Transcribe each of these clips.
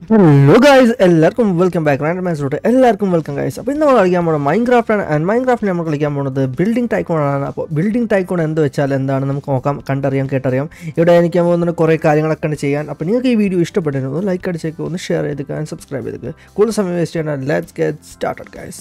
hello guys എല്ലാവർക്കും welcome back random മാച്ചിലോട്ട് എല്ലാവർക്കും വെൽക്കം ഗൈസ് അപ്പോൾ ഇന്ന് നമ്മൾ കളിക്കാൻ പോകുന്നത് മൈൻക്രാഫ്റ്റ് ആണ് ആൻഡ് മൈൻക്രാഫ്റ്റിൽ നമ്മൾ കളിക്കാൻ പോകുന്നത് ബിൽഡിംഗ് ടൈക്കോൺ ആണ് അപ്പോൾ ബിൽഡിംഗ് ടൈക്കോൺ എന്ത് വെച്ചാൽ എന്താണ് നമുക്ക് നോക്കാം കണ്ടറിയാം കേട്ടറിയാം ഇവിടെ എനിക്ക് പോകുന്ന കുറേ കാര്യങ്ങളൊക്കെ ഉണ്ട് ചെയ്യാൻ അപ്പോൾ നിങ്ങൾക്ക് ഈ വീഡിയോ ഇഷ്ടപ്പെട്ടിരുന്നു ഒന്ന് ലൈക്ക് അടിച്ചേക്ക് ഒന്ന് ഷെയർ ചെയ്തേക്ക് ആൻഡ് സബ്സ്ക്രൈബ് ചെയ്തേക്ക് കൂടുതൽ സമയം വേസ്റ്റ് ചെയ്യണം let's get started guys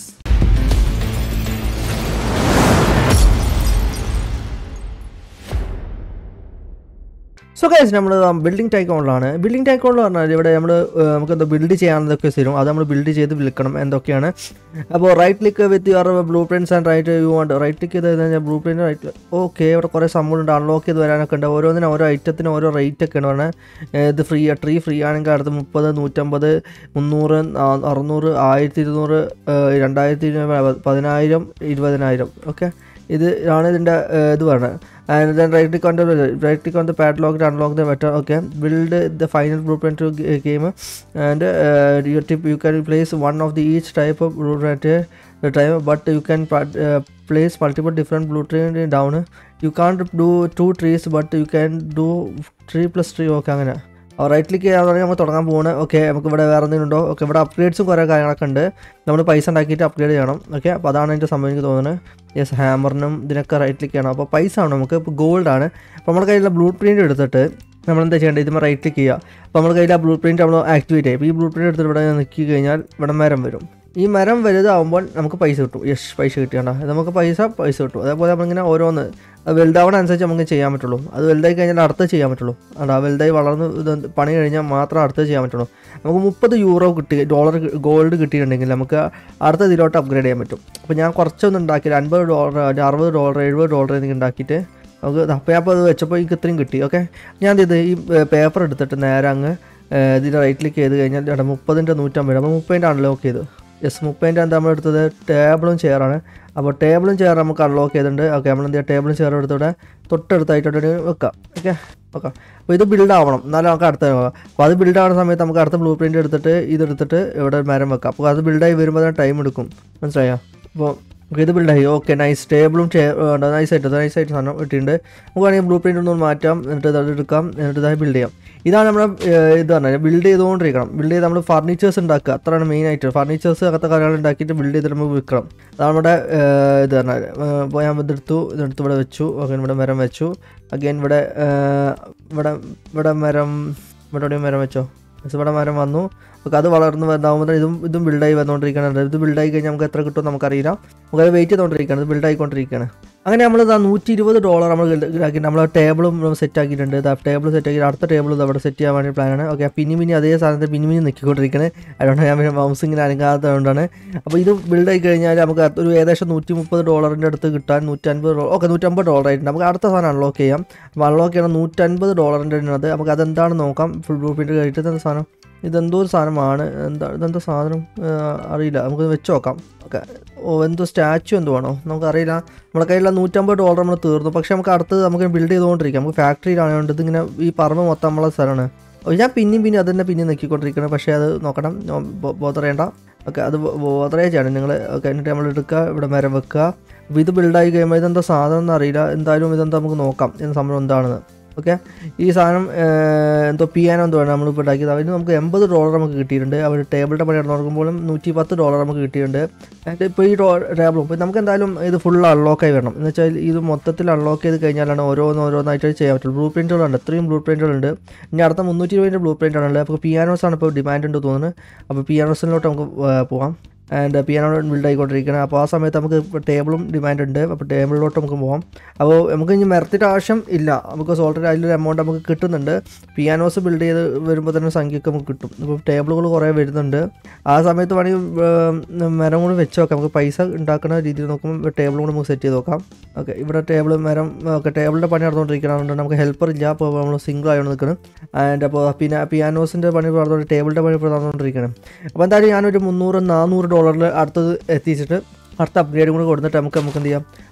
so guys നമ്മൾ ബിൽഡിംഗ് ടൈക്കോണിലാണ് ബിൽഡിംഗ് ടൈക്കോണിൽ പറഞ്ഞാൽ ഇവിടെ നമ്മൾ നമുക്ക് എന്താ ബിൽഡ് ചെയ്യാനൊക്കെ തരും അത് നമ്മൾ ബിൽഡ് ചെയ്ത് വിൽക്കണം എന്തൊക്കെയാണ് അപ്പോൾ right click with your blueprints and right you want right click ചെയ്ത് കഴിഞ്ഞാൽ ബ്ലൂ പ്രിൻറ്റ് റൈറ്റ് ഓക്കെ ഇവിടെ കുറേ സംഭവമുണ്ട് അൺലോക്ക് ചെയ്ത് വരാനൊക്കെ ഉണ്ട് ഓരോന്നിനും ഓരോ ഐറ്റത്തിന് ഓരോ റേറ്റ് ഒക്കെയാണ് പറഞ്ഞത് ഇത് ഫ്രീ ട്രീ ഫ്രീ ആണെങ്കിൽ അടുത്ത് മുപ്പത് നൂറ്റമ്പത് മുന്നൂറ് ആ- അറുന്നൂറ് ആയിരത്തി ഇരുന്നൂറ് രണ്ടായിരത്തി ഇരുന്നൂറ് പതിനായിരം ഇരുപതിനായിരം ഓക്കെ ഇത് ആണ് ഇതിൻ്റെ ഇത് പറഞ്ഞത് and then right click on the right click on the padlock to unlock the veteran okay build the final blueprint to g- game and uh, your tip you can place one of the each type of blueprint uh, the time but you can pad- uh, place multiple different blueprint down you can't do two trees but you can do three plus three okay അങ്ങനെ right click ചെയ്യാൻ പറഞ്ഞാൽ നമുക്ക് തുടങ്ങാൻ പോകണം okay നമുക്ക് ഇവിടെ വേറെ എന്തെങ്കിലും ഉണ്ടോ ഓക്കെ ഇവിടെ അപ്ഗ്രേഡ്സും കുറേ കാര്യങ്ങളൊക്കെ ഉണ്ട് നമ്മൾ പൈസ ഉണ്ടാക്കിയിട്ട് അപ്ഗ്രേഡ് ചെയ്യണം ഓക്കെ അപ്പോൾ അതാണ് എൻ്റെ സംഭവം എനിക്ക് തോന്നുന്നത് യെസ് ഹാമറിനും ഇതിനൊക്കെ റൈറ്റ് ക്ലിക്ക് ചെയ്യണം അപ്പോൾ പൈസ ആണ് നമുക്ക് ഇപ്പോൾ ഗോൾഡ് ആണ് അപ്പോൾ നമ്മുടെ കയ്യിലുള്ള ബ്ലൂ പ്രിൻറ്റ് എടുത്തിട്ട് നമ്മൾ എന്താ ചെയ്യേണ്ടത് ഇതുമ്പോൾ റൈറ്റ് ക്ലിക്ക് ചെയ്യുക അപ്പോൾ നമ്മുടെ കയ്യിൽ ആ ബ്ലൂ പ്രിൻറ്റ് നമ്മൾ ആക്ടിവേറ്റ് ചെയ്യും അപ്പോൾ ഈ ബ്ലൂ പ്രിൻറ്റ് എടുത്തിട്ട് ഇവിടെ നിൽക്കി കഴിഞ്ഞാൽ ഇവിടെ മരം വരും ഈ മരം വലുതാവുമ്പോൾ നമുക്ക് പൈസ കിട്ടും യഷ് പൈസ കിട്ടിയാണ്ട നമുക്ക് പൈസ പൈസ കിട്ടും അതേപോലെ നമ്മളിങ്ങനെ ഓരോന്ന് അത് വലുതാവണ അനുസരിച്ച് നമുക്ക് ചെയ്യാൻ പറ്റുള്ളൂ അത് വലുതായി കഴിഞ്ഞാൽ അടുത്ത് ചെയ്യാൻ പറ്റുള്ളൂ അതാ വലുതായി വളർന്ന് ഇത് പണി കഴിഞ്ഞാൽ മാത്രം അടുത്ത് ചെയ്യാൻ പറ്റുള്ളൂ നമുക്ക് മുപ്പത് യൂറോ കിട്ടി ഡോളർ ഗോൾഡ് കിട്ടിയിട്ടുണ്ടെങ്കിൽ നമുക്ക് അടുത്ത ഇതിലോട്ട് അപ്ഗ്രേഡ് ചെയ്യാൻ പറ്റും അപ്പോൾ ഞാൻ കുറച്ചൊന്നും ഉണ്ടാക്കിയിട്ട് അൻപത് ഡോളർ അറുപത് ഡോളർ എഴുപത് ഡോളർ എനിക്ക് ഉണ്ടാക്കിയിട്ട് നമുക്ക് അപ്പോൾ അപ്പോൾ അത് വെച്ചപ്പോൾ എനിക്ക് ഇത്രയും കിട്ടി ഓക്കെ ഞാൻ എന്ത് ചെയ്ത് ഈ പേപ്പർ എടുത്തിട്ട് നേരെ അങ്ങ് ഏഹ്, ഇതിൽ റൈറ്റ് ക്ലിക്ക് ചെയ്ത് കഴിഞ്ഞാൽ ഇവിടെ മുപ്പതിൻ്റെ നൂറ്റമ്പത് അപ്പോൾ മുപ്പതിൻ്റെ അൺലോക്ക് ചെയ്തു യെസ് മുപ്പതിൻ്റെ എന്താ നമ്മൾ എടുത്തത് ടേബിളും ചെയറാണ് അപ്പോൾ ടേബിളും ചെയർ നമുക്ക് അൺലോക്ക് ചെയ്തിട്ടുണ്ട് ഓക്കെ നമ്മൾ എന്ത് ചെയ്യുക ടേബിളും ചെയറും എടുത്തിവിടെ തൊട്ടടുത്തായിട്ട് വെക്കാം ഓക്കെ ഓക്കെ അപ്പോൾ ഇത് ബിൽഡ് ആവണം എന്നാലും നമുക്ക് അടുത്ത നോക്കാം അപ്പോൾ അത് ബിൽഡ് ആവുന്ന സമയത്ത് നമുക്ക് അടുത്ത ബ്ലൂ പ്രിൻ്റ് എടുത്തിട്ട് ഇതെടുത്തിട്ട് ഇവിടെ മരം വെക്കാം അപ്പോൾ അത് ബിൽഡായി വരുമ്പോൾ ടൈം എടുക്കും മനസ്സിലായോ അപ്പോൾ ഓക്കെ ഇത് ബിൽഡായി ഓക്കെ നൈസ് ടേബിളും നൈസായിട്ട് നൈസായിട്ട് സാധനം ഇട്ടിട്ടുണ്ട് നമുക്ക് വേണമെങ്കിൽ ബ്ലൂ പ്രിൻ്റ് ഒന്ന് മാറ്റാം എന്നിട്ട് ഇത് എടുക്കാം എന്നിട്ട് ഇതായി ബിൽഡ് ചെയ്യാം ഇതാണ് നമ്മുടെ ഏഹ്, ഇത് പറഞ്ഞാൽ ബിൽഡ് ചെയ്തുകൊണ്ടിരിക്കണം ബിൽഡ് ചെയ്ത് നമ്മൾ ഫർണിച്ചേഴ്സ് ഉണ്ടാക്കുക അത്രയാണ് മെയിൻ ആയിട്ട് ഫർണിച്ചേഴ്സ് അങ്ങനത്തെ കാര്യങ്ങൾ ഉണ്ടാക്കിയിട്ട് ബിൽഡ് ചെയ്തിട്ട് നമുക്ക് വിൽക്കണം അതാണ് നമ്മുടെ ഏഹ്, ഇത് പറഞ്ഞാൽ ഇപ്പോൾ ഞാൻ ഇതെടുത്തു ഇതെടുത്ത് ഇവിടെ വെച്ചു ഓക്കെ ഇവിടെ മരം വെച്ചു അഗൈൻ ഇവിടെ ഏഹ്, ഇവിടെ ഇവിടെ മരം ഇവിടെ എവിടെയും മരം വെച്ചോ Yes, ഇവിടെ മരം വന്നു നമുക്ക് അത് വളർന്ന് വന്നാകുമ്പോൾ ഇതും ഇതും ബിൽഡായി വന്നുകൊണ്ടിരിക്കുകയാണ് ഇത് ബിൽഡായി കഴിഞ്ഞാൽ നമുക്ക് എത്ര കിട്ടും നമുക്കറിയില്ല നമുക്ക് അത് വെയിറ്റ് ചെയ്തുകൊണ്ടിരിക്കുകയാണ് ഇത് ബിൽഡായിക്കൊണ്ടിരിക്കുകയാണ് അങ്ങനെ നമ്മൾ ഇതാ നൂറ്റി ഇരുപത് ഡോളർ നമ്മൾ ഇതാക്കി നമ്മൾ ടേബിളും സെറ്റ് ആക്കിയിട്ടുണ്ട് ടേബിൾ സെറ്റ് ആക്കി അടുത്ത ടേബിൾ അവിടെ സെറ്റ് ചെയ്യാൻ വേണ്ടി പ്ലാനാണ് ഓക്കെ പിന്നി പിന്നി അതേ സാധനത്തിൽ പിന്നി പിന്നി നിൽക്കിക്കൊണ്ടിരിക്കുന്നത് അതുകൊണ്ട് ഞാൻ പിന്നെ മൗസ് ഇങ്ങനെ അനങ്ങാത്തതുകൊണ്ടാണ് അപ്പോൾ ഇത് ബിൽഡായി കഴിഞ്ഞാൽ നമുക്ക് ഒരു ഏകദേശം നൂറ്റി മുപ്പത് ഡോളറിൻ്റെ അടുത്ത് കിട്ടാൻ നൂറ്റൻപത് ഡോളർ ഓക്കെ നൂറ്റമ്പത് ഡോളർ ആയിട്ടുണ്ട് നമുക്ക് അടുത്ത സാധനം അൺലോക്ക് ചെയ്യാം അപ്പോൾ അൺലോക്ക് ചെയ്യണം നൂറ്റൻപത് ഡോളറിൻ്റെ അത് നമുക്ക് അതെന്താണെന്ന് നോക്കാം ഫുൾ ബ്ലൂ പ്രിൻറ്റ് കഴിഞ്ഞിട്ട് എന്താ സാധനം ഇതെന്തോ ഒരു സാധനമാണ് എന്താ ഇതെന്തോ സാധനം ആ, അറിയില്ല നമുക്ക് വെച്ച് നോക്കാം ഓക്കെ ഓ എന്തോ സ്റ്റാച്ചു എന്തോ ആണോ നമുക്കറിയില്ല നമ്മുടെ കയ്യിലുള്ള നൂറ്റമ്പത് ഡോളർ നമ്മൾ തീർന്നു പക്ഷേ നമുക്ക് അടുത്തത് നമുക്ക് ബിൽഡ് ചെയ്തുകൊണ്ടിരിക്കാം നമുക്ക് ഫാക്ടറിയിലാണ് ഇതിങ്ങനെ ഈ പറമ്പ് മൊത്തം നമ്മളെ സ്ഥലമാണ് ഓ, ഞാൻ പിന്നെയും പിന്നെ അത് തന്നെ പിന്നെയും നിൽക്കിക്കൊണ്ടിരിക്കണം പക്ഷേ അത് നോക്കണം ബോധറേണ്ട ഓക്കെ അത് ബോധറേ ചെയ്യണം നിങ്ങൾ ഓക്കെ എന്നിട്ട് നമ്മൾ എടുക്കുക ഇവിടെ മരം വെക്കുക അപ്പോൾ ഇത് ബിൽഡായി കഴിയുമ്പോൾ ഇതെന്താ സാധനം എന്ന് അറിയില്ല എന്തായാലും ഇതെന്താ നമുക്ക് നോക്കാം ഇതിന് സംഭവം എന്താണെന്ന് ഓക്കെ ഈ സാധനം ഏഹ്, എന്തോ പിയാനോ എന്തോ ആണ് നമ്മളിപ്പോൾ ഉണ്ടാക്കിയത് അതിന് നമുക്ക് എൺപത് ഡോളർ നമുക്ക് കിട്ടിയിട്ടുണ്ട് അവർ ടേബിളിൻ്റെ പണി നോക്കുമ്പോഴും നൂറ്റി പത്ത് ഡോളർ നമുക്ക് കിട്ടിയിട്ടുണ്ട് എന്നിട്ട് ഇപ്പോൾ ഈ ടേബിളും ഇപ്പോൾ നമുക്ക് എന്തായാലും ഇത് ഫുൾ അൺലോക്കായി വരണം എന്ന് വെച്ചാൽ ഇത് മൊത്തത്തിൽ അൺലോക്ക് ചെയ്ത് കഴിഞ്ഞാലാണ് ഓരോന്ന് ഓരോന്നായിട്ട് ചെയ്യാൻ പറ്റുള്ളൂ ബ്ലൂ പ്രിൻറ്റുകളുണ്ട് എത്രയും ബ്ലൂ പ്രിൻറ്റുകളുണ്ട് ഇനി അടുത്ത മുന്നൂറ്റി ഇരുപതിൻ്റെ ബ്ലൂ പ്രിൻ്റ് ആണുള്ളത് അപ്പോൾ പിയാനോസ് ആണ് ഇപ്പോൾ ഡിമാൻഡ് ഉണ്ട് തോന്നുന്നത് അപ്പോൾ പിയാനോസിലോട്ട് നമുക്ക് ഏഹ്, പോകാം ആൻഡ് പിയാനോ ബിൽഡ് ആയിക്കൊണ്ടിരിക്കണം അപ്പോൾ ആ സമയത്ത് നമുക്ക് ടേബിളും ഡിമാൻഡ് ഉണ്ട് അപ്പോൾ ടേബിളിലോട്ട് നമുക്ക് പോകാം അപ്പോൾ നമുക്ക് ഇനി മരത്തിൻ്റെ ആവശ്യം ഇല്ല നമുക്ക് ഓൾറെഡി അതിലൊരു എമൗണ്ട് നമുക്ക് കിട്ടുന്നുണ്ട് പിയാനോസ് ബിൽഡ് ചെയ്ത് വരുമ്പോൾ തന്നെ സംഖ്യയൊക്കെ നമുക്ക് കിട്ടും ഇപ്പോൾ ടേബിളുകൾ കുറേ വരുന്നുണ്ട് ആ സമയത്ത് വേണമെങ്കിൽ ഏർ, മരം കൂടി വെച്ച് നോക്കാം നമുക്ക് പൈസ ഉണ്ടാക്കുന്ന രീതിയിൽ നോക്കുമ്പോൾ ടേബിളും കൂടി നമുക്ക് സെറ്റ് ചെയ്ത് നോക്കാം ഓക്കെ ഇവിടെ ടേബിൾ മരം ഓക്കെ ടേബിളിൻ്റെ പണി നടന്നുകൊണ്ടിരിക്കണം നമുക്ക് ഹെൽപ്പർ ഇല്ല അപ്പോൾ നമ്മൾ സിംഗിൾ ആയിട്ട് നിൽക്കണം ആൻഡ് അപ്പോൾ പിന്നെ പിയാനോസിൻ്റെ പണി നടന്നുകൊണ്ട് ടേബിളിൻ്റെ പണി ഇപ്പോൾ നടന്നുകൊണ്ടിരിക്കണം അപ്പോൾ എന്തായാലും ഞാനൊരു മുന്നൂറ് നാനൂറ് ഡോളറിൽ അടുത്തത് എത്തിച്ചിട്ട് അടുത്ത അപ്ഗ്രേഡ് കൂടി കൊടുത്തിട്ട് നമുക്ക് നമുക്ക് എന്ത് ചെയ്യാം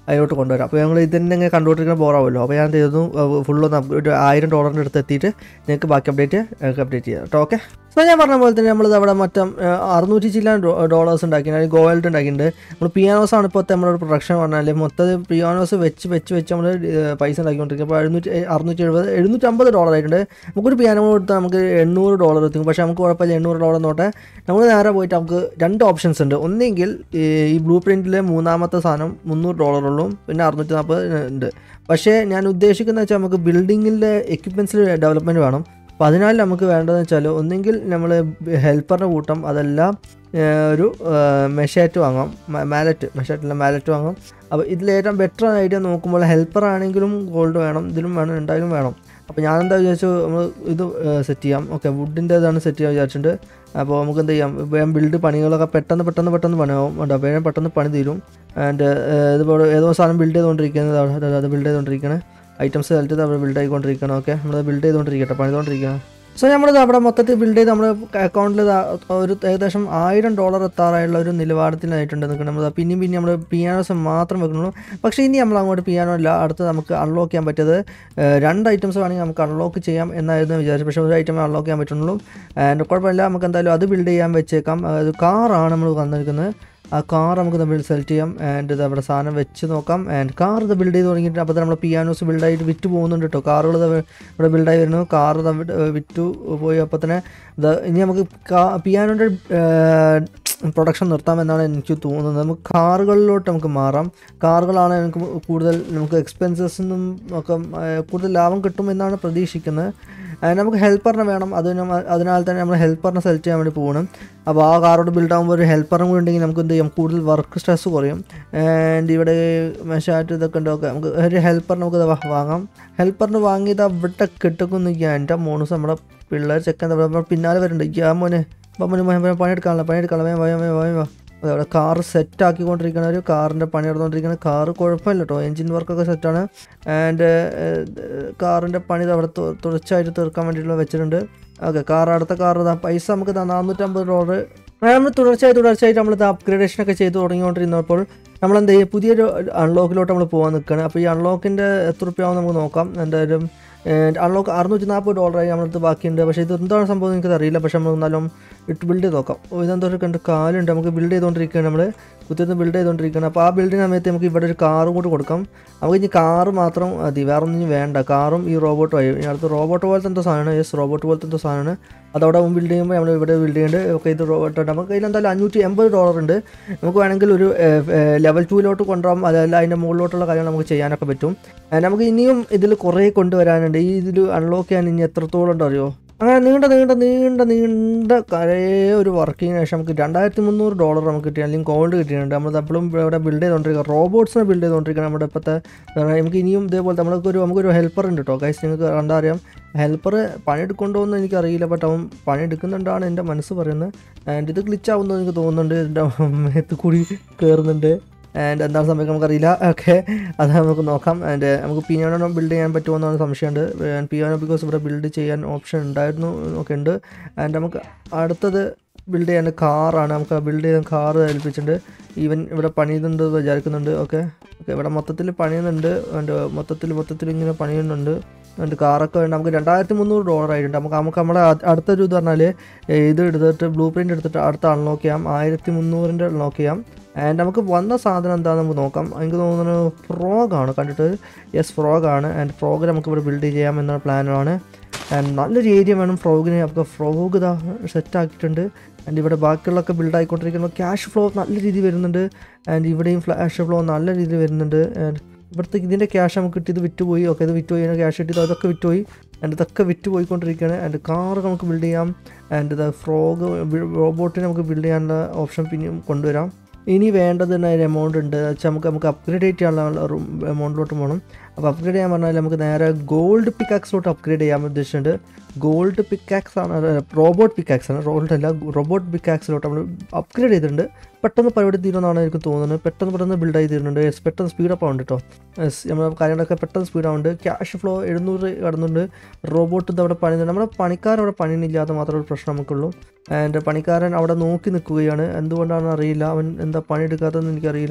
അതിലോട്ട് കൊണ്ടുവരാം അപ്പോൾ ഞങ്ങൾ ഇതിനെ ഇങ്ങനെ കണ്ടുകൊണ്ടിരിക്കുന്ന ബോറാവുമല്ലോ അപ്പോൾ ഞാൻ എന്ത് ചെയ്തു ഫുള്ളൊന്ന് ഒരു ആയിരം ഡോളറിൻ്റെ അടുത്ത് എത്തിയിട്ട് നിങ്ങൾക്ക് ബാക്കി അപ്ഡേറ്റ് ഞങ്ങൾക്ക് അപ്ഡേറ്റ് ചെയ്യാം കേട്ടോ ഓക്കെ സോ ഞാൻ പറഞ്ഞ പോലെ തന്നെ നമ്മളിത് അവിടെ മറ്റം അറുന്നൂറ്റി ചില്ലാൻ ഡോളേഴ്സ് ഉണ്ടാക്കിയിട്ടുണ്ട് ഗോൾഡ് ഉണ്ടാക്കിയിട്ടുണ്ട് നമ്മൾ പിയാനോസ് ആണ് ഇപ്പോൾ നമ്മുടെ പ്രൊഡക്ഷൻ പറഞ്ഞാൽ മൊത്തം പിയാനോസ് വെച്ച് വെച്ച് വെച്ച് നമ്മൾ പൈസ ഉണ്ടാക്കിക്കൊണ്ടിരിക്കും അപ്പോൾ എഴുന്നൂറ്റി അറുന്നൂറ്റി എഴുപത് എഴുന്നൂറ്റമ്പത് ഡോളർ ആയിട്ടുണ്ട് നമുക്കൊരു പിയാനോ കൊടുത്താൽ നമുക്ക് എണ്ണൂറ് ഡോളർ എത്തും പക്ഷേ നമുക്ക് കുഴപ്പമില്ല എണ്ണൂറ് ഡോളർ നോട്ടെ നമ്മൾ നേരെ പോയിട്ട് നമുക്ക് രണ്ട് ഓപ്ഷൻസ് ഉണ്ട് ഒന്നെങ്കിൽ ഈ ബ്ലൂ പ്രിൻറ്റിലെ മൂന്നാമത്തെ സാധനം മുന്നൂറ് ഡോളറുള്ളൂ പിന്നെ അറുന്നൂറ്റി നാൽപ്പത് ഉണ്ട് പക്ഷേ ഞാൻ ഉദ്ദേശിക്കുന്നത് വെച്ചാൽ നമുക്ക് ബിൽഡിങ്ങിൻ്റെ എക്യുപ്മെൻറ്റ്സിൽ ഡെവലപ്മെൻറ്റ് വേണം അപ്പോൾ അതിനാൽ നമുക്ക് വേണ്ടതെന്ന് വെച്ചാൽ ഒന്നെങ്കിൽ നമ്മൾ ഹെൽപ്പറിൻ്റെ കൂട്ടം അതെല്ലാം ഒരു മെഷാറ്റ് വാങ്ങാം മാലറ്റ് മെഷാറ്റില്ല മാലറ്റ് വാങ്ങാം അപ്പോൾ ഇതിലേറ്റവും ബെറ്റർ ഐഡിയ നോക്കുമ്പോൾ ഹെൽപ്പർ ആണെങ്കിലും ഗോൾഡ് വേണം ഇതിലും വേണം എന്തായാലും വേണം അപ്പോൾ ഞാൻ എന്താ വിചാരിച്ചു നമ്മൾ ഇത് സെറ്റ് ചെയ്യാം ഓക്കെ വുഡിൻ്റെ ഇതാണ് സെറ്റ് ചെയ്യാൻ വിചാരിച്ചിട്ടുണ്ട് അപ്പോൾ നമുക്ക് എന്ത് ചെയ്യാം വേഗം ബിൽഡ് പണികളൊക്കെ പെട്ടെന്ന് പെട്ടെന്ന് പെട്ടെന്ന് പണിയാവും ഉണ്ട് വേഗം പെട്ടെന്ന് പണി തീരും ആൻഡ് ഇതുപോലെ ഏതോ സാധനം ബിൽഡ് ചെയ്തുകൊണ്ടിരിക്കുന്നത് അത് ബിൽഡ് ചെയ്തുകൊണ്ടിരിക്കണേ ഐറ്റംസ് സെലക്ട് അവിടെ ബിൽഡ് ആയിക്കൊണ്ടിരിക്കണം ഓക്കെ നമ്മൾ ബിൽഡ് ചെയ്തുകൊണ്ടിരിക്കട്ടെ പണിതുകൊണ്ടിരിക്കണം സോ നമ്മളിത് അവിടെ മൊത്തത്തിൽ ബിൽഡ് ചെയ്ത് നമ്മുടെ അക്കൗണ്ടിൽ ഒരു ഏകദേശം ആയിരം ഡോളർ എത്താറായുള്ള ഒരു നിലവാരത്തിലായിട്ടുണ്ട് നിൽക്കുന്നത് നമ്മൾ പിന്നെയും പിന്നെ നമ്മൾ പിയാനോസ് മാത്രം വെക്കുന്നുള്ളൂ പക്ഷേ ഇനി നമ്മൾ അങ്ങോട്ട് പിയാനോ ഇല്ല അടുത്ത് നമുക്ക് അൺലോക്ക് ചെയ്യാൻ പറ്റിയത് രണ്ട് ഐറ്റംസ് വേണമെങ്കിൽ നമുക്ക് അൺലോക്ക് ചെയ്യാം എന്നായിരുന്നു വിചാരിച്ചു പക്ഷേ ഒരു ഐറ്റമേ അൺലോക്ക് ചെയ്യാൻ പറ്റുള്ളൂ ആൻഡ് കുഴപ്പമില്ല നമുക്ക് എന്തായാലും അത് ബിൽഡ് ചെയ്യാൻ വെച്ചേക്കാം അത് കാറാണ് നമ്മൾ വന്നിരിക്കുന്നത് ആ കാർ നമുക്ക് തമ്മിൽ സെലക്ട് ചെയ്യാം ആൻഡ് ഇത് അവിടെ സാധനം വെച്ച് നോക്കാം ആൻഡ് കാർ ഇത് ബിൽഡ് ചെയ്ത് തുടങ്ങിയിട്ട് അപ്പോൾ നമ്മൾ പിയാനോസ് ബിൽഡായിട്ട് വിറ്റ് പോകുന്നുണ്ട് കേട്ടോ കാറുകൾ ഇവിടെ ബിൽഡായി വരുന്നു കാർ വിറ്റു പോയി അപ്പോൾ തന്നെ ഇത് ഇനി നമുക്ക് പിയാനോൻ്റെ പ്രൊഡക്ഷൻ നിർത്താമെന്നാണ് എനിക്ക് തോന്നുന്നത് നമുക്ക് കാറുകളിലോട്ട് നമുക്ക് മാറാം കാറുകളാണ് എനിക്ക് കൂടുതൽ നമുക്ക് എക്സ്പെൻസസിനും ഒക്കെ കൂടുതൽ ലാഭം കിട്ടുമെന്നാണ് പ്രതീക്ഷിക്കുന്നത് നമുക്ക് ഹെൽപ്പറിനെ വേണം അതിന് അതിനാൽ തന്നെ നമ്മൾ ഹെൽപ്പറിനെ സെലക്ട് ചെയ്യാൻ വേണ്ടി പോകണം അപ്പോൾ ആ കാറോട് ബിൽഡ് ആകുമ്പോൾ ഒരു ഹെൽപ്പറും കൂടി ഉണ്ടെങ്കിൽ നമുക്ക് എന്ത് ചെയ്യാം കൂടുതൽ വർക്ക് സ്ട്രെസ് കുറയും ആൻഡ് ഇവിടെ മെഷാറ്റ് ഇതൊക്കെ ഉണ്ടൊക്കെ നമുക്ക് ഒരു ഹെൽപ്പറിന് നമുക്ക് വാങ്ങാം ഹെൽപ്പറിന് വാങ്ങിയത് അവിടെ കിട്ടക്കൊന്നും എൻ്റെ മോണുസ് നമ്മുടെ പിള്ളേർ ചെക്കൻ നമ്മുടെ പിന്നാലെ വരുന്നുണ്ട് യാ മോനെ മോനെ മോനെ പണിയെടുക്കാനുള്ള പണിയെടുക്കാനുള്ള വേഗം വേഗം വേഗം വേഗം അവിടെ കാർ സെറ്റ് ആക്കിക്കൊണ്ടിരിക്കുന്ന ഒരു കാറിൻ്റെ പണി നടന്നുകൊണ്ടിരിക്കുന്ന കാറ് കുഴപ്പമില്ല കേട്ടോ എൻജിൻ വർക്കൊക്കെ സെറ്റാണ് ആൻഡ് കാറിൻ്റെ പണി അവിടെ തുടർച്ചയായിട്ട് തീർക്കാൻ വേണ്ടിയിട്ടുള്ള വെച്ചിട്ടുണ്ട് ഓക്കെ കാർ അടുത്ത കാർ പൈസ നമുക്ക് നാനൂറ്റമ്പത് ഡോളർ നമ്മൾ തുടർച്ചയായി തുടർച്ചയായിട്ട് നമ്മൾ ഇത് അപ്ഗ്രേഡേഷൻ ഒക്കെ ചെയ്ത് തുടങ്ങിക്കൊണ്ടിരുന്നപ്പോൾ നമ്മൾ എന്ത് ചെയ്യും പുതിയൊരു അൺലോക്കിലോട്ട് നമ്മൾ പോകാൻ നിൽക്കുകയാണ് അപ്പോൾ ഈ അൺലോക്കിൻ്റെ എത്ര റുപ്യാവും നമുക്ക് നോക്കാം എന്തായാലും അൺലോക്ക് അറുന്നൂറ്റി നാൽപ്പത് ഡോളറായി നമ്മളടുത്ത് ബാക്കിയുണ്ട് പക്ഷേ ഇത് എന്താണ് സംഭവം എനിക്കത് അറിയില്ല പക്ഷേ നമ്മൾ എന്നാലും ഇട്ട് ബിൽഡ് ചെയ്ത് നോക്കാം ഓ ഇതെന്തോ ഒരു കണ്ട് കാലുണ്ട് നമുക്ക് ബിൽഡ് ചെയ്തുകൊണ്ടിരിക്കുകയാണ് നമ്മൾ കുത്തിരുന്ന് ബിൽഡ് ചെയ്തുകൊണ്ടിരിക്കുകയാണ് അപ്പോൾ ആ ബിൽഡിന് സമയത്ത് നമുക്ക് ഇവിടെ ഒരു കാറും കൂടി കൊടുക്കാം നമുക്ക് ഇനി കാറ് മാത്രം മതി വേറെ ഒന്നും വേണ്ട കാറും ഈ റോബോട്ടും ആയി ഇനി അടുത്ത് റോബോട്ട് പോലത്തെ എന്തോ സാധനമാണ് യെസ് റോബോട്ട് പോലത്തെ എന്തോ സാധനമാണ് അതവിടെ ബിൽഡ് ചെയ്യുമ്പോൾ നമ്മൾ ഇവിടെ ബിൽഡ് ചെയ്യുന്നുണ്ട് ഓക്കെ ഇത് റോബോട്ട് ഉണ്ട് നമുക്ക് കയ്യിൽ എന്തായാലും അഞ്ഞൂറ്റി എൺപത് ഡോളർ ഉണ്ട് നമുക്ക് വേണമെങ്കിൽ ഒരു ലെവൽ ടൂയിലോട്ട് കൊണ്ടുപോകാം അതല്ല അതിൻ്റെ മുകളിലോട്ടുള്ള കാര്യങ്ങൾ നമുക്ക് ചെയ്യാനൊക്കെ പറ്റും നമുക്ക് ഇനിയും ഇതിൽ കുറേ കൊണ്ടുവരാനുണ്ട് ഈ ഇതിൽ അൺലോക്ക് ചെയ്യാൻ ഇനി എത്രത്തോളം ഉണ്ടോ അറിയോ അങ്ങനെ നീണ്ട നീണ്ട നീണ്ട നീണ്ട കുറേ ഒരു വർക്കിങ്ങിന് ശേഷം നമുക്ക് രണ്ടായിരത്തി മുന്നൂറ് ഡോളർ നമുക്ക് കിട്ടി അല്ലെങ്കിൽ ഗോൾഡ് കിട്ടിയിട്ടുണ്ട് നമ്മൾ എപ്പോഴും ഇവിടെ ബിൽഡ് ചെയ്തുകൊണ്ടിരിക്കുക റോബോട്ട്സിനെ ബിൽഡ് ചെയ്തുകൊണ്ടിരിക്കുക നമ്മുടെ ഇപ്പോഴത്തെ നമുക്ക് ഇനിയും ഇതേപോലെ നമുക്കൊരു നമുക്കൊരു ഹെൽപ്പർ ഉണ്ട് കേട്ടോ ഗൈസ് നിങ്ങൾക്ക് കണ്ടാൽ അറിയാം ഹെൽപ്പർ പണിയെടുക്കൊണ്ടോ എന്ന് എനിക്കറിയില്ല ബട്ട് അവൻ പണിയെടുക്കുന്നുണ്ടാണ് എൻ്റെ മനസ്സ് പറയുന്നത് ആൻഡ് ഇത് ഗ്ലിച്ച് ആവുമെന്ന് എനിക്ക് തോന്നുന്നുണ്ട് എൻ്റെ മേത്ത് കൂടി കയറുന്നുണ്ട് ആൻഡ് എന്താണ് സംഭവിക്കുക നമുക്കറിയില്ല ഓക്കെ അത് നമുക്ക് നോക്കാം ആൻഡ് നമുക്ക് പിയാനോ ബിൽഡ് ചെയ്യാൻ പറ്റുമോ എന്നാണ് സംശയമുണ്ട് പിയാനോ ബിക്കോസ് ഇവിടെ ബിൽഡ് ചെയ്യാൻ ഓപ്ഷൻ ഉണ്ടായിരുന്നു ഒക്കെ ഉണ്ട് ആൻഡ് നമുക്ക് അടുത്തത് ബിൽഡ് ചെയ്യാൻ കാറാണ് നമുക്ക് ബിൽഡ് ചെയ്യാൻ കാറ് ഏൽപ്പിച്ചിട്ടുണ്ട് ഈവൻ ഇവിടെ പണിയുന്നുണ്ട് വിചാരിക്കുന്നുണ്ട് ഓക്കെ ഓക്കെ ഇവിടെ മൊത്തത്തിൽ പണിയുന്നുണ്ട് ആൻഡ് മൊത്തത്തിൽ മൊത്തത്തിൽ ഇങ്ങനെ പണിയുന്നുണ്ട് ഉണ്ട് കാറൊക്കെ വേണ്ട നമുക്ക് രണ്ടായിരത്തി മുന്നൂറ് ഡോളർ ആയിട്ടുണ്ട് നമുക്ക് നമുക്ക് നമ്മുടെ അടുത്തൊരു ഇത് പറഞ്ഞാൽ ഇത് എടുത്തിട്ട് ബ്ലൂ പ്രിൻ്റ് എടുത്തിട്ട് അടുത്ത അൺലോക്ക് ചെയ്യാം ആയിരത്തി മുന്നൂറിൻ്റെ അൺലോക്ക് ചെയ്യാം ആൻഡ് നമുക്ക് വന്ന സാധനം എന്താണെന്ന് നമുക്ക് നോക്കാം എനിക്ക് തോന്നുന്നു ഫ്രോഗാണ് കണ്ടിട്ട് യെസ് ഫ്രോഗാണ് ആൻഡ് ഫ്രോഗ് നമുക്ക് ഇവിടെ ബിൽഡ് ചെയ്യാം എന്ന പ്ലാനാണ് ആൻഡ് നല്ലൊരു ഏരിയ വേണം ഫ്രോഗിന് നമുക്ക് ഫ്രോഗ് ഇതാ സെറ്റ് ആക്കിയിട്ടുണ്ട് ആൻഡ് ഇവിടെ ബാക്കിയുള്ളതൊക്കെ ബിൽഡ് ആയിക്കൊണ്ടിരിക്കുമ്പോൾ ക്യാഷ് ഫ്ലോ നല്ല രീതിയിൽ വരുന്നുണ്ട് ആൻഡ് ഇവിടെയും ക്യാഷ് ഫ്ലോ നല്ല രീതിയിൽ വരുന്നുണ്ട് ആൻഡ് ഇവിടുത്തെ ഇതിൻ്റെ ക്യാഷ് നമുക്ക് കിട്ടിയത് വിറ്റുപോയി ഓക്കെ ഇത് വിറ്റുപോയി ക്യാഷ് കിട്ടിയത് അതൊക്കെ വിറ്റുപോയി ആൻഡ് ഇതൊക്കെ വിറ്റ് പോയിക്കൊണ്ടിരിക്കുകയാണ് ആൻഡ് കാർ നമുക്ക് ബിൽഡ് ചെയ്യാം ആൻഡ് ഇത് ഫ്രോഗ് റോബോട്ടിനെ നമുക്ക് ബിൽഡ് ചെയ്യാനുള്ള ഓപ്ഷൻ പിന്നെയും കൊണ്ടുവരാം ഇനി വേണ്ടത് തന്നെ ഒരു എമൗണ്ട് ഉണ്ട് വെച്ചാൽ നമുക്ക് നമുക്ക് അപ്ഗ്രേഡ് ചെയ്യാനുള്ള എമൗണ്ടിലോട്ട് പോകണം അപ്പോൾ അപ്ഗ്രേഡ് ചെയ്യാൻ പറഞ്ഞാൽ നമുക്ക് നേരെ ഗോൾഡ് പിക്കാക്സിലോട്ട് അപ്ഗ്രേഡ് ചെയ്യാൻ ഉദ്ദേശിച്ചിട്ടുണ്ട് ഗോൾഡ് പിക്കാക്സ് ആണ് റോബോട്ട് പിക്കാക്സ് ആണ് റോൾഡ് അല്ല റോബോട്ട് പിക്കാക്സിലോട്ട് നമ്മൾ അപ്ഗ്രേഡ് ചെയ്തിട്ടുണ്ട് പെട്ടെന്ന് പരിപാടി തീരുമെന്നാണ് എനിക്ക് തോന്നുന്നത് പെട്ടെന്ന് പെട്ടെന്ന് ബിൽഡ് ആയി തീരുന്നുണ്ട് യെസ് പെട്ടെന്ന് സ്പീഡ് അപ്പ് ആവുന്നുണ്ട് കേട്ടോ യെസ് നമ്മുടെ കാര്യങ്ങളൊക്കെ പെട്ടെന്ന് സ്പീഡ് ആവുന്നുണ്ട് ക്യാഷ് ഫ്ലോ എഴുന്നൂറ് കടന്നുണ്ട് റോബോട്ട് ഇത് അവിടെ പണിയുന്നുണ്ട് നമ്മുടെ പണിക്കാരൻ അവിടെ പണിയില്ലാതെ മാത്രമേ ഒരു പ്രശ്നം നമുക്കുള്ളൂ ആൻഡ് പണിക്കാരൻ അവിടെ നോക്കി നിൽക്കുകയാണ് എന്തുകൊണ്ടാണെന്ന് അറിയില്ല അവൻ എന്താ പണിയെടുക്കാത്തതെന്ന് എനിക്കറിയില്ല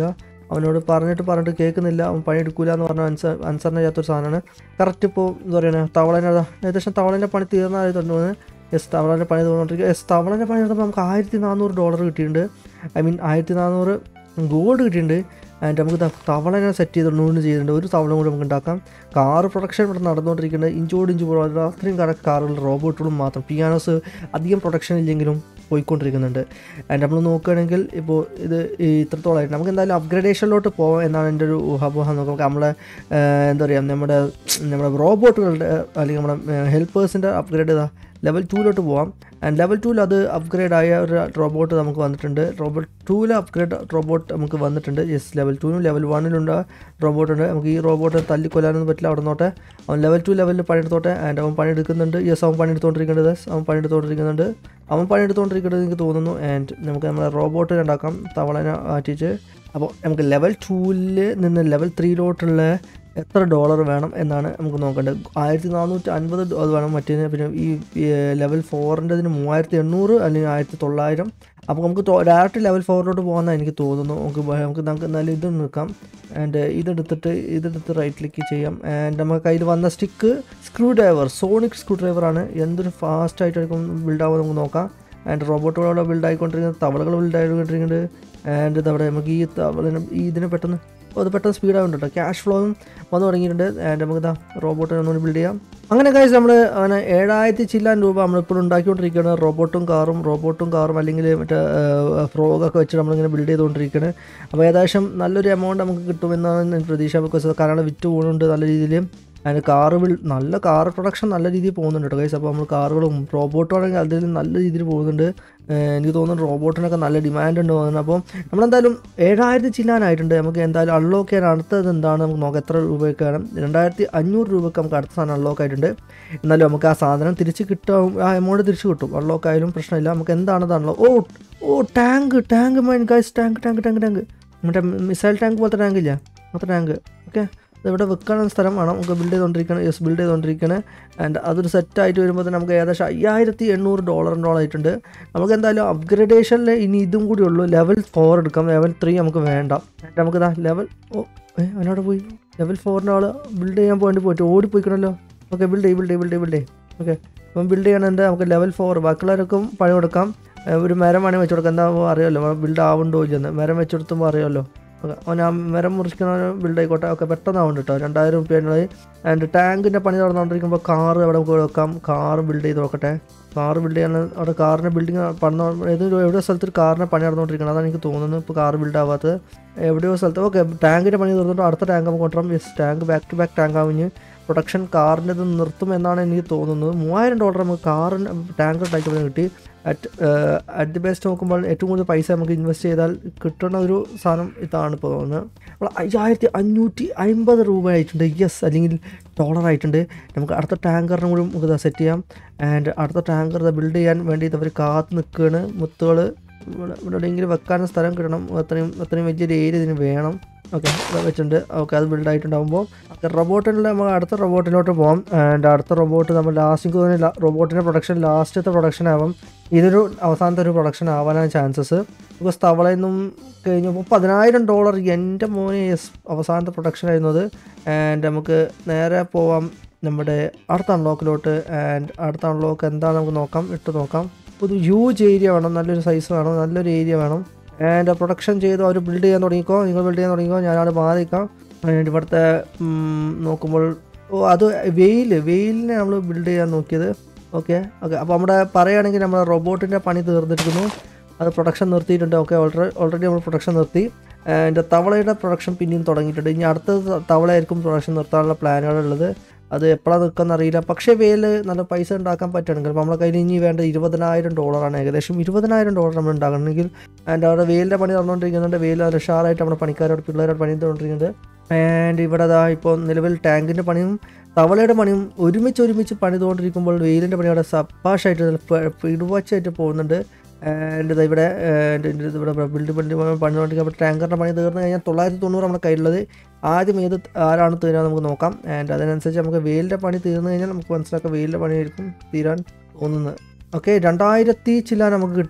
അവനോട് പറഞ്ഞിട്ട് പറഞ്ഞിട്ട് കേൾക്കുന്നില്ല അവൻ പണിയെടുക്കില്ല എന്ന് പറഞ്ഞ അൻസർ അൻസറിനകത്തൊരു സാധനമാണ് കറക്റ്റ് ഇപ്പോൾ എന്താ പറയുക തവളേനെ ഏകദേശം തവളേൻ്റെ പണി തീർന്നായി തോന്നുന്നു എസ് തവളേൻ്റെ പണി തോന്നിട്ടിരിക്കുക എസ് തവളേൻ്റെ പണി എടുത്തപ്പോൾ നമുക്ക് ആയിരത്തി നാനൂറ് ഡോളർ കിട്ടിയിട്ടുണ്ട് ഐ മീൻ ആയിരത്തി നാനൂറ് ഗോൾഡ് കിട്ടിയിട്ടുണ്ട് ആൻഡ് നമുക്ക് ദാ തവളനെ സെറ്റ് ചെയ്തുകൊണ്ട് ചെയ്തിട്ടുണ്ട് ഒരു തവള കൂടി നമുക്ക് ഉണ്ടാക്കാം കാർ പ്രൊഡക്ഷൻ ഇവിടെ നടന്നുകൊണ്ടിരിക്കുന്നത് ഇഞ്ചോട് ഇഞ്ച് പോലെ അത്രയും കണക്ക് കാറുകൾ റോബോട്ടുകളും മാത്രം പിയാനോസ് അധികം പ്രൊഡക്ഷൻ ഇല്ലെങ്കിലും പോയിക്കൊണ്ടിരിക്കുന്നുണ്ട് ആൻഡ് നമ്മൾ നോക്കുകയാണെങ്കിൽ ഇപ്പോൾ ഇത് ഈ ഇത്രത്തോളമായിട്ട് നമുക്ക് എന്തായാലും അപ്ഗ്രഡേഷനിലോട്ട് പോകാം എന്നാണ് എൻ്റെ ഒരു ഊഹാപോഹം നമുക്ക് നമ്മളെ ഏഹ്, എന്താ പറയുക നമ്മുടെ നമ്മുടെ റോബോട്ടുകളുടെ അല്ലെങ്കിൽ നമ്മുടെ ഹെൽപ്പേഴ്സിൻ്റെ അപ്ഗ്രേഡ് ചെയ്താൽ ലെവൽ ടൂവിലോട്ട് പോവാം ആൻഡ് ലെവൽ ടൂവിൽ അത് അപ്ഗ്രേഡ് ആയ ഒരു റോബോട്ട് നമുക്ക് വന്നിട്ടുണ്ട് റോബോട്ട് ടൂവിൽ അപ്ഗ്രേഡ് റോബോട്ട് നമുക്ക് വന്നിട്ടുണ്ട് യെസ് ലെവൽ ടൂവിനും ലെവൽ വണ്ണിലുണ്ട് റോബോട്ട് ഉണ്ട് നമുക്ക് ഈ റോബോട്ട് തല്ലിക്കൊല്ലാനൊന്നും പറ്റില്ല അവിടെ നോട്ടെ അവൻ ലെവൽ ടു ലെവലിൽ പണിയെടുത്തോട്ടെ ആൻഡ് അവൻ പണിയെടുക്കുന്നുണ്ട് യെസ് അവൻ പണിയെടുത്തുകൊണ്ടിരിക്കേണ്ടത് അവൻ പണിയെടുത്തുകൊണ്ടിരിക്കുന്നുണ്ട് അവൻ പണിയെടുത്തുകൊണ്ടിരിക്കുന്നത് എനിക്ക് തോന്നുന്നു ആൻഡ് നമുക്ക് നമ്മുടെ റോബോട്ട് ഉണ്ടാക്കാം തവളനെ മാറ്റിച്ച് അപ്പോൾ നമുക്ക് ലെവൽ ടൂവിൽ നിന്ന് ലെവൽ ത്രീയിലോട്ടുള്ള എത്ര ഡോളർ വേണം എന്നാണ് നമുക്ക് നോക്കേണ്ടത് ആയിരത്തി നാനൂറ്റി അൻപത് അത് വേണം മറ്റേ പിന്നെ ഈ ലെവൽ ഫോറിൻ്റെതിന് മൂവായിരത്തി എണ്ണൂറ് അല്ലെങ്കിൽ ആയിരത്തി തൊള്ളായിരം അപ്പോൾ നമുക്ക് ഡയറക്റ്റ് ലെവൽ ഫോറിലോട്ട് പോകാമെന്ന് എനിക്ക് തോന്നുന്നു നമുക്ക് ബ- നമുക്ക് നമുക്ക് എന്നാലും ഇത് നിൽക്കാം ആൻഡ് ഇതെടുത്തിട്ട് ഇതെടുത്ത് റൈറ്റ് ക്ലിക്ക് ചെയ്യാം ആൻഡ് നമുക്ക് കയ്യിൽ വന്ന സ്റ്റിക്ക് സ്ക്രൂ ഡ്രൈവർ സോണിക് സ്ക്രൂ ഡ്രൈവറാണ് എന്തൊരു ഫാസ്റ്റ് ആയിട്ടായിരിക്കും ബിൽഡ് ആവുക നമുക്ക് നോക്കാം ആൻഡ് റോബോട്ടുകളവിടെ ബിൽഡ് ആയിക്കൊണ്ടിരിക്കുന്നത് തവളകൾ ബിൽഡ് ആയിക്കൊണ്ടിരിക്കുന്നുണ്ട് ആൻഡ് ഇതവിടെ നമുക്ക് ഈ തവളനെ ഈ ഇതിനെ പെട്ടെന്ന് അപ്പോൾ അത് പെട്ടെന്ന് സ്പീഡ് ആവുന്നുണ്ട് കേട്ടോ ക്യാഷ് ഫ്ലോയും വന്നു തുടങ്ങിയിട്ടുണ്ട് ആൻഡ് നമുക്ക് ഇതാ റോബോട്ടിനെ ഒന്നുകൂടി ബിൽഡ് ചെയ്യാം അങ്ങനെ കാഴ്ച നമ്മൾ അങ്ങനെ ഏഴായിരത്തി ചില്ലാൻ രൂപ നമ്മളിപ്പോൾ ഉണ്ടാക്കിക്കൊണ്ടിരിക്കുകയാണ് റോബോട്ടും കാറും റോബോട്ടും കാറും അല്ലെങ്കിൽ മറ്റേ ഫ്രോഗൊക്കെ വെച്ച് നമ്മളിങ്ങനെ ബിൽഡ് ചെയ്തുകൊണ്ടിരിക്കുകയാണ് അപ്പോൾ ഏകദേശം നല്ലൊരു എമൗണ്ട് നമുക്ക് കിട്ടുമെന്നാണ് ഞാൻ പ്രതീക്ഷ ബിക്കോസ് കാരണം വിറ്റ് പോകുന്നുണ്ട് നല്ല രീതിയിൽ അതിന് കാറ് ബിൽ നല്ല കാർ പ്രൊഡക്ഷൻ നല്ല രീതിയിൽ പോകുന്നുണ്ട് കേട്ടോ ഗൈസ് അപ്പോൾ നമ്മൾ കാറുകളും റോബോട്ടും ആണെങ്കിൽ അതിൽ നല്ല രീതിയിൽ പോകുന്നുണ്ട് ഏഹ് എനിക്ക് തോന്നുന്നു റോബോട്ടിനൊക്കെ നല്ല ഡിമാൻഡ് ഉണ്ട് തോന്നുന്നു അപ്പോൾ നമ്മളെന്തായാലും ഏഴായിരത്തി ചില്ലാനായിട്ടുണ്ട് നമുക്ക് എന്തായാലും അൺലോക്ക് ചെയ്യാൻ അടുത്തത് എന്താണ് നമുക്ക് നോക്കാം എത്ര രൂപയ്ക്ക് വേണം രണ്ടായിരത്തി അഞ്ഞൂറ് രൂപയ്ക്ക് നമുക്ക് അടുത്ത സാധനം അൺലോക്ക് ആയിട്ടുണ്ട് എന്നാലും നമുക്ക് ആ സാധനം തിരിച്ച് കിട്ടും ആ എമൗണ്ട് തിരിച്ച് കിട്ടും അൺലോക്ക് ആയാലും പ്രശ്നമില്ല നമുക്ക് എന്താണത് unlock oh oh tank tank mine guys tank tank tank tank മറ്റേ മിസൈൽ ടാങ്ക് പോലത്തെ ടാങ്ക് ഇല്ല അങ്ങനത്തെ ടാങ്ക് ഓക്കെ ഇവിടെ വെക്കാനുള്ള സ്ഥലം വേണം നമുക്ക് ബിൽഡ് ചെയ്തുകൊണ്ടിരിക്കണം യെസ് ബിൽഡ് ചെയ്തുകൊണ്ടിരിക്കണേ ആൻഡ് അതൊരു സെറ്റായിട്ട് വരുമ്പോൾ തന്നെ നമുക്ക് ഏകദേശം അയ്യായിരത്തി എണ്ണൂറ് ഡോളറിനോളം ആയിട്ടുണ്ട് നമുക്ക് എന്തായാലും അപ്ഗ്രഡേഷനിൽ ഇനി ഇതും കൂടി ഉള്ളൂ ലെവൽ ഫോർ എടുക്കാം ലെവൽ ത്രീ നമുക്ക് വേണ്ട എന്നിട്ട് നമുക്ക് ഇതാ ലെവൽ ഓ ഏ അവനോട് പോയി ലെവൽ ഫോറിൻ്റെ ആൾ ബിൽഡ് ചെയ്യാൻ വേണ്ടി പോയിട്ട് ഓടിപ്പോയിക്കണല്ലോ ഓക്കെ ബിൽഡ് ചെയ്യും ബിൽഡ് ചെയ്യും ബിൽഡ് ചെയ്യും ബിൽഡ് ചെയ്യും ഓക്കെ അപ്പം ബിൽഡ് ചെയ്യണമെന്നുണ്ട് നമുക്ക് ലെവൽ ഫോർ ബാക്കിയുള്ളവർക്കും പണി കൊടുക്കാം ഏ, ഒരു മരം വേണമെങ്കിൽ വെച്ച് കൊടുക്കാം എന്താ അറിയാമല്ലോ ബിൽഡ് ആവുണ്ടോ ഇല്ലെന്ന് മരം വെച്ച് കൊടുത്തുമ്പോൾ അറിയാമല്ലോ ഓക്കെ അവൻ ആ മരം മുറിക്കണ ബിൽഡ് ആയിക്കോട്ടെ ഓക്കെ പെട്ടെന്ന് ആവുന്നുണ്ട് കേട്ടോ രണ്ടായിരം റുപ്യ ആൻഡ് ടാങ്കിൻ്റെ പണി നടന്നുകൊണ്ടിരിക്കുമ്പോൾ കാറ് അവിടെ നമുക്ക് വെക്കാം കാറ് ബിൽഡ് ചെയ്ത് നോക്കട്ടെ കാറ് ബിൽഡ് ചെയ്യാൻ അവിടെ കാറിൻ്റെ ബിൽഡിങ് പണിത ഏതൊരു എവിടെ സ്ഥലത്ത് ഒരു കാറിൻ്റെ പണി നടന്നുകൊണ്ടിരിക്കണം അതാണ് എനിക്ക് തോന്നുന്നത് ഇപ്പോൾ കാറ് ബിൽഡ് ആവാത്തത് എവിടെയോ സ്ഥലത്ത് ഓക്കെ ടാങ്കിൻ്റെ പണി തീർന്നിട്ട് അടുത്ത ടാങ്ക് നമുക്ക് കൊണ്ടുവരാം yes tank back to back tank ആവിഞ്ഞ് പ്രൊഡക്ഷൻ കാറിൻ്റെ ഇത് നിർത്തും എന്നാണ് എനിക്ക് തോന്നുന്നത് മൂവായിരം ഡോളർ നമുക്ക് കാറിന് ടാങ്ക് ഉണ്ടാക്കിയപ്പോൾ കിട്ടി അറ്റ് അറ്റ് ദി ബെസ്റ്റ് നോക്കുമ്പോൾ ഏറ്റവും കൂടുതൽ പൈസ നമുക്ക് ഇൻവെസ്റ്റ് ചെയ്താൽ കിട്ടുന്ന ഒരു സാധനം ഇതാണ് ഇപ്പോൾ തോന്നുന്നത് അപ്പോൾ അയ്യായിരത്തി അഞ്ഞൂറ്റി അമ്പത് രൂപ ആയിട്ടുണ്ട് യെസ് അല്ലെങ്കിൽ ഡോളർ ആയിട്ടുണ്ട് നമുക്ക് അടുത്ത ടാങ്കറിനും കൂടി നമുക്ക് സെറ്റ് ചെയ്യാം ആൻഡ് അടുത്ത ടാങ്കർ ബിൽഡ് ചെയ്യാൻ വേണ്ടി അവർ കാത്ത് നിൽക്കുകയാണ് മുത്തുകൾ ഇവിടെ ഇവിടെ എവിടെയെങ്കിലും വെക്കാൻ സ്ഥലം കിട്ടണം അത്രയും അത്രയും വലിയൊരു ഏരിയ ഇതിന് വേണം ഓക്കെ ഇവിടെ വെച്ചിട്ടുണ്ട് ഓക്കെ അത് ബിൽഡ് ആയിട്ടുണ്ടാകുമ്പോൾ റോബോട്ടിൽ നമ്മൾ അടുത്ത റോബോട്ടിലോട്ട് പോകാം ആൻഡ് അടുത്ത റോബോട്ട് നമ്മൾ ലാസ്റ്റ് തോന്നുന്നു റോബോട്ടിൻ്റെ പ്രൊഡക്ഷൻ ലാസ്റ്റത്തെ പ്രൊഡക്ഷൻ ആവാം ഇതൊരു അവസാനത്തെ ഒരു പ്രൊഡക്ഷൻ ആവാനാണ് ചാൻസസ് ബിക്കോസ് തവളയിൽ നിന്നും കഴിഞ്ഞപ്പോൾ പതിനായിരം ഡോളർ എൻ്റെ മോനെ yes അവസാനത്തെ പ്രൊഡക്ഷൻ ആയിരുന്നത് ആൻഡ് നമുക്ക് നേരെ പോവാം നമ്മുടെ അടുത്ത അൺലോക്കിലോട്ട് ആൻഡ് അടുത്ത അൺലോക്ക് എന്താണ് നമുക്ക് നോക്കാം ഇട്ട് നോക്കാം ഒരു ഹ്യൂജ് ഏരിയ വേണം നല്ലൊരു സൈസ് വേണം നല്ലൊരു ഏരിയ വേണം ആൻഡ് പ്രൊഡക്ഷൻ ചെയ്ത് അവർ ബിൽഡ് ചെയ്യാൻ തുടങ്ങിക്കോ നിങ്ങൾ ബിൽഡ് ചെയ്യാൻ തുടങ്ങിക്കോ ഞാനവിടെ മാറിക്കാം ആൻഡ് ഇവിടുത്തെ ഉം, നോക്കുമ്പോൾ ഓ അത് വെയിൽ വെയിലിനെ നമ്മൾ ബിൽഡ് ചെയ്യാൻ നോക്കിയത് ഓക്കെ ഓക്കെ അപ്പോൾ നമ്മുടെ പറയുകയാണെങ്കിൽ നമ്മുടെ റോബോട്ടിൻ്റെ പണി തീർന്നിരിക്കുന്നു അത് പ്രൊഡക്ഷൻ നിർത്തിയിട്ടുണ്ട് ഓക്കെ ഓൾറെഡി ഓൾറെഡി നമ്മൾ പ്രൊഡക്ഷൻ നിർത്തി ആൻഡ് തവളയുടെ പ്രൊഡക്ഷൻ പിന്നെയും തുടങ്ങിയിട്ടുണ്ട് ഇനി അടുത്ത തവളയായിരിക്കും പ്രൊഡക്ഷൻ നിർത്താനുള്ള പ്ലാനുകളുള്ളത് അത് എപ്പോഴാണ് നിൽക്കുന്ന അറിയില്ല പക്ഷേ വെയിൽ നല്ല പൈസ ഉണ്ടാക്കാൻ പറ്റുകയാണെങ്കിൽ അപ്പോൾ നമ്മളെ കയ്യിൽ ഇനി വേണ്ട ഇരുപതിനായിരം ഡോളറാണ് ഏകദേശം ഇരുപതിനായിരം ഡോളർ നമ്മൾ ഉണ്ടാക്കണമെങ്കിൽ ആൻഡ് അവിടെ വെയിലിൻ്റെ പണി നടന്നുകൊണ്ടിരിക്കുന്നുണ്ട് വെയിൽ നല്ല ഉഷാറായിട്ട് നമ്മുടെ പണിക്കാരോട് പിള്ളേരോട് പണി ചെയ്തുകൊണ്ടിരിക്കുന്നുണ്ട് ആൻഡ് ഇവിടെ അതാ ഇപ്പോൾ നിലവിൽ ടാങ്കിൻ്റെ പണിയും തവളയുടെ പണിയും ഒരുമിച്ച് ഒരുമിച്ച് പണിതുകൊണ്ടിരിക്കുമ്പോൾ വെയിലിൻ്റെ പണി അവിടെ സപ്പാഷായിട്ട് ഇടുവച്ചായിട്ട് പോകുന്നുണ്ട് ആൻഡ് ഇതാ ഇവിടെ ആൻഡ് ഇത് ഇവിടെ ബിൽഡ് ബിൽഡ് പണിതുകൊണ്ടിരിക്കുക അപ്പോൾ ടാങ്കറിൻ്റെ പണി തീർന്നു കഴിഞ്ഞാൽ തൊള്ളായിരത്തി തൊണ്ണൂറ് നമ്മുടെ കയ്യിലുള്ളത് ആദ്യം ഏത് ആരാണ് തീരാൻ നമുക്ക് നോക്കാം ആൻഡ് അതിനനുസരിച്ച് നമുക്ക് വെയിലിൻ്റെ പണി തീർന്നു കഴിഞ്ഞാൽ നമുക്ക് മനസ്സിലാക്കാം വെയിലിൻ്റെ പണിയായിരിക്കും തീരാൻ തോന്നുന്നത് ഓക്കെ രണ്ടായിരത്തി ചില്ലാൻ നമുക്ക് കിട്ടി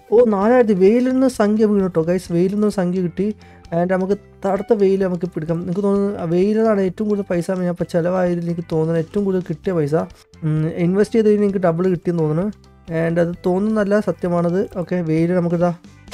ഓ നാലായിരത്തി വെയിലിൽ നിന്ന് സംഖ്യ വീണു കേട്ടോ ഗൈസ് വെയിലിൽ നിന്ന് സംഖ്യ കിട്ടി ആൻഡ് നമുക്ക് തടുത്ത വെയിൽ നമുക്ക് പിടിക്കാം എനിക്ക് തോന്നുന്നു വെയിലാണ് ഏറ്റവും കൂടുതൽ പൈസ ഞാൻ ഇപ്പോൾ ചിലവായതിൽ എനിക്ക് തോന്നുന്നത് ഏറ്റവും കൂടുതൽ കിട്ടിയ പൈസ ഇൻവെസ്റ്റ് ചെയ്തതിന് എനിക്ക് ഡബിൾ കിട്ടിയെന്ന് തോന്നുന്നു ആൻഡ് അത് തോന്നുന്നല്ല സത്യമാണത് ഓക്കെ വെയിൽ നമുക്കിതാ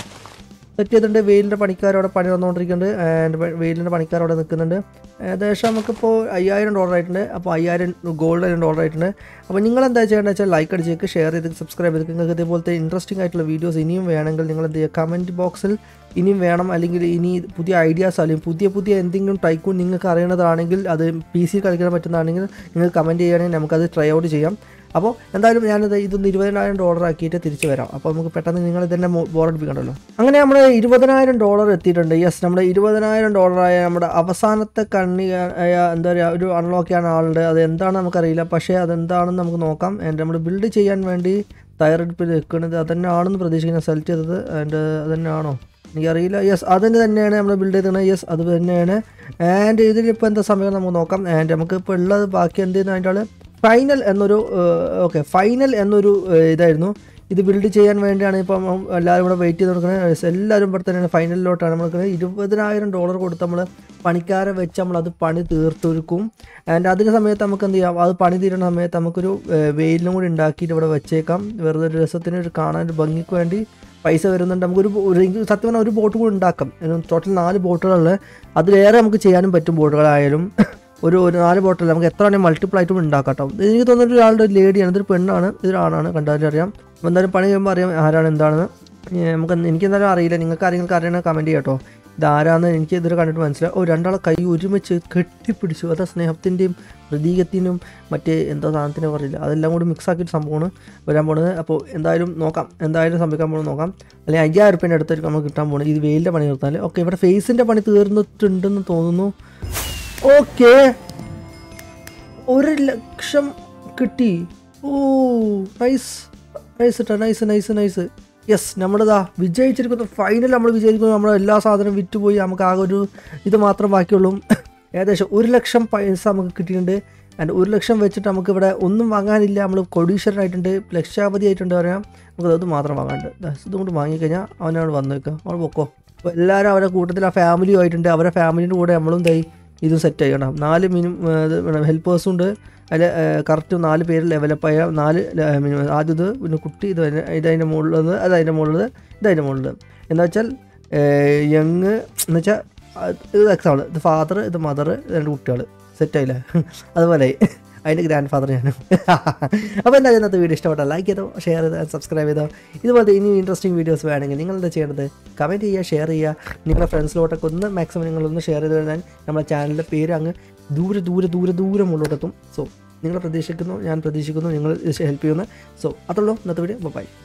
സെറ്റ് ചെയ്തിട്ടുണ്ട് വെയിലിൻ്റെ പണിക്കാരവിടെ പണി വന്നുകൊണ്ടിരിക്കുന്നുണ്ട് ആൻഡ് വെയിലിൻ്റെ പണിക്കാരവിടെ നിൽക്കുന്നുണ്ട് ഏകദേശം നമുക്കിപ്പോൾ അയ്യായിരം ഡോളർ ആയിട്ടുണ്ട് അപ്പോൾ അയ്യായിരം ഗോൾഡ് ഡോളർ ആയിട്ടുണ്ട് അപ്പോൾ നിങ്ങൾ എന്താ ചെയ്യേണ്ടത് വെച്ചാൽ ലൈക്ക് അടിച്ചേക്ക് ഷെയർ ചെയ്ത് സബ്സ്ക്രൈബ് ചെയ്ത് നിങ്ങൾക്ക് ഇതേപോലത്തെ ഇൻട്രസ്റ്റിംഗ് ആയിട്ടുള്ള വീഡിയോസ് ഇനിയും വേണമെങ്കിൽ നിങ്ങൾ എന്ത് ചെയ്യുക കമൻറ്റ് ബോക്സിൽ ഇനിയും വേണം അല്ലെങ്കിൽ ഇനി പുതിയ ഐഡിയാസ് അല്ലെങ്കിൽ പുതിയ പുതിയ എന്തെങ്കിലും ടൈക്കൂൺ നിങ്ങൾക്ക് അറിയണതാണെങ്കിൽ അത് പി സി കളിക്കാൻ പറ്റുന്നതാണെങ്കിൽ നിങ്ങൾ കമൻറ്റ് ചെയ്യുകയാണെങ്കിൽ നമുക്കത് ട്രൈ ഔട്ട് ചെയ്യാം അപ്പോൾ എന്തായാലും ഞാനിത് ഇതൊന്ന് ഇരുപതിനായിരം ഡോളർ ആക്കിയിട്ട് തിരിച്ച് വരാം അപ്പോൾ നമുക്ക് പെട്ടെന്ന് നിങ്ങൾ ഇതന്നെ ബോറടിപ്പിക്കണ്ടല്ലോ അങ്ങനെ നമ്മൾ ഇരുപതിനായിരം ഡോളർ എത്തിയിട്ടുണ്ട് യെസ് നമ്മുടെ ഇരുപതിനായിരം ഡോളറായ നമ്മുടെ അവസാനത്തെ കണ്ണി ആയ എന്താ പറയുക ഒരു അൺലോക്കിയാണ് ആളുടെ അത് എന്താണ് നമുക്കറിയില്ല പക്ഷേ അതെന്താണെന്ന് നമുക്ക് നോക്കാം ആൻഡ് നമ്മൾ ബിൽഡ് ചെയ്യാൻ വേണ്ടി തയ്യാറെടുപ്പിൽ നിൽക്കുന്നത് അതന്നെയാണെന്ന് പ്രതീക്ഷിക്കുന്നത് സെലക്ട് ചെയ്തത് ആൻഡ് അതന്നെയാണോ എനിക്കറിയില്ല യെസ് അതിന് തന്നെയാണ് നമ്മൾ ബിൽഡ് ചെയ്തത് യെസ് അത് തന്നെയാണ് ആൻഡ് ഇതിലിപ്പോൾ എന്താ സമയം നമുക്ക് നോക്കാം ആൻഡ് നമുക്ക് ഇപ്പോൾ ഉള്ളത് ബാക്കി എന്ത് ചെയ്യുന്ന അതിൻ്റെ ആൾ ഫൈനൽ എന്നൊരു ഓക്കെ ഫൈനൽ എന്നൊരു ഏഹ്, ഇതായിരുന്നു ഇത് ബിൽഡ് ചെയ്യാൻ വേണ്ടിയാണ് ഇപ്പം എല്ലാവരും ഇവിടെ വെയിറ്റ് ചെയ്ത് കൊടുക്കുന്നത് എല്ലാവരും ഇവിടെ തന്നെയാണ് ഫൈനലിലോട്ടാണ് നമ്മൾ നിൽക്കുന്നത് ഇരുപതിനായിരം ഡോളർ കൊടുത്ത് നമ്മൾ പണിക്കാരെ വെച്ച് നമ്മൾ അത് പണി തീർത്തൊരുക്കും ആൻഡ് അതിൻ്റെ സമയത്ത് നമുക്ക് എന്ത് ചെയ്യാം അത് പണി തീരുന്ന സമയത്ത് നമുക്കൊരു ഏഹ്, വെയിലും കൂടി ഉണ്ടാക്കിയിട്ട് ഇവിടെ വെച്ചേക്കാം വെറുതെ ഒരു രസത്തിന് ഒരു കാണാൻ ഒരു ഭംഗിക്ക് വേണ്ടി പൈസ വരുന്നുണ്ട് നമുക്കൊരു ബോ- ഒരു എനിക്ക് സത്യം പറഞ്ഞാൽ ഒരു ബോട്ട് കൂടി ഉണ്ടാക്കാം ടോട്ടൽ നാല് ബോട്ടുകളുള്ള അതിലേറെ നമുക്ക് ചെയ്യാനും പറ്റും ബോട്ടുകളായാലും ഒരു ഒരു നാല് ബോട്ടിൽ നമുക്ക് എത്ര വേണമെങ്കിൽ മൾട്ടിപ്പിൾ ആയിട്ടും ഉണ്ടാക്കാം കേട്ടോ ഇത് എനിക്ക് തോന്നുന്നത് ഒരാളുടെ ഒരു ലേഡിയാണ് ഇതൊരു പെണ്ണാണ് ഇതൊരാണാണ് കണ്ടാലും അറിയാം അപ്പോൾ എന്തായാലും പണി ചെയ്യുമ്പോൾ അറിയാം ആരാണ് എന്താണെന്ന് ഏ, നമുക്ക് എനിക്ക് എന്തായാലും അറിയില്ല നിങ്ങൾക്ക് ആരെങ്കിലും അറിയണ കമൻറ്റ് ചെയ്യാം കേട്ടോ ഇതാരാന്ന് എനിക്ക് ഇതുവരെ കണ്ടിട്ട് മനസ്സിലായി ഓ രണ്ടാളെ കൈ ഒരുമിച്ച് കെട്ടിപ്പിടിച്ചു അതാ സ്നേഹത്തിൻ്റെയും പ്രതീകത്തിനും മറ്റേ എന്താ സാധനത്തിനെ പറയില്ല അതെല്ലാം കൂടി മിക്സ് ആക്കിയിട്ട് സംഭവമാണ് വരാൻ പോണത് അപ്പോൾ എന്തായാലും നോക്കാം എന്തായാലും സംഭവിക്കാൻ പോകുന്നത് നോക്കാം അല്ലെങ്കിൽ അയ്യായിരം റുപ്യേൻ്റെ അടുത്തായിരിക്കും നമുക്ക് കിട്ടാൻ പോകുന്നത് ഇത് വെയിലിൻ്റെ പണി നിർത്താൽ ഓക്കെ ഇവിടെ ഫേസിൻ്റെ പണി തീർന്നിട്ടുണ്ടെന്ന് തോന്നുന്നു ഓക്കെ ഒരു ലക്ഷം കിട്ടി ഓ നൈസ് നൈസ് കേട്ടോ നൈസ് നൈസ് നൈസ് യെസ് നമ്മളിതാ വിജയിച്ചിരിക്കുന്നു ഫൈനൽ നമ്മൾ വിജയിക്കുന്നു നമ്മുടെ എല്ലാ സാധനവും വിറ്റുപോയി നമുക്ക് ആകെ ഒരു ഇത് മാത്രം ബാക്കിയുള്ളൂ ഏകദേശം ഒരു ലക്ഷം പൈസ നമുക്ക് കിട്ടിയിട്ടുണ്ട് ആൻഡ് ഒരു ലക്ഷം വെച്ചിട്ട് നമുക്ക് ഇവിടെ ഒന്നും വാങ്ങാനില്ല നമ്മൾ കൊടീശ്വരനായിട്ടുണ്ട് ലക്ഷാപതി ആയിട്ടുണ്ട് പറയാം നമുക്ക് അത് മാത്രം വാങ്ങാണ്ട് ദാ ഇതും കൊണ്ട് വാങ്ങിക്കഴിഞ്ഞാൽ അവനോട് വന്നു നിൽക്കുക അവൾ പൊക്കോ അപ്പോൾ എല്ലാവരും അവരുടെ കൂട്ടത്തിൽ ആ ഫാമിലി ആയിട്ടുണ്ട് അവരുടെ ഫാമിലിൻ്റെ കൂടെ നമ്മളും തൈ ഇതും സെറ്റ് ചെയ്യണം നാല് മിനിമം ഹെൽപ്പേഴ്സും ഉണ്ട് അതിൽ കറക്റ്റ് നാല് പേര് ലെവലപ്പായ നാല് മിനിമം ആദ്യം ഇത് പിന്നെ കുട്ടി ഇത് അതിന് ഇത് അതിൻ്റെ മുകളിലത് അത് അതിൻ്റെ മുകളിലത് ഇത് അതിൻ്റെ മുകളിലത് എന്ന് വെച്ചാൽ യങ് എന്ന് വെച്ചാൽ ഇത് എക്സാമ്പിൾ ഇത് ഫാദർ ഇത് മദർ രണ്ട് കുട്ടികൾ സെറ്റായില്ലേ അതുപോലെ അതിൻ്റെ ഗ്രാൻഡ് ഫാദർ ഞാൻ അപ്പോൾ എന്തായാലും ഇന്നത്തെ വീഡിയോ ഇഷ്ടപ്പെട്ടാൽ ലൈക്ക് ചെയ്തോ ഷെയർ ചെയ്തോ സബ്സ്ക്രൈബ് ചെയ്തോ ഇതുപോലത്തെ ഇനി ഇൻട്രസ്റ്റിംഗ് വീഡിയോസ് വേണമെങ്കിൽ നിങ്ങൾ എന്താ ചെയ്യേണ്ടത് കമൻറ്റ് ചെയ്യുക ഷെയർ ചെയ്യുക നിങ്ങളുടെ ഫ്രണ്ട്സിലോട്ടൊക്കെ ഒന്ന് മാക്സിമം നിങ്ങളൊന്ന് ഷെയർ ചെയ്ത് കഴിഞ്ഞാൽ നമ്മുടെ ചാനലിൻ്റെ പേര് അങ്ങ് ദൂരെ ദൂരെ ദൂരെ ദൂരെ മുകളിലോട്ടെത്തും സോ നിങ്ങൾ പ്രതീക്ഷിക്കുന്നു ഞാൻ പ്രതീക്ഷിക്കുന്നു നിങ്ങൾ ഹെൽപ്പ് ചെയ്യുന്നു സോ അതുള്ളൂ ഇന്നത്തെ വീഡിയോ ബൈ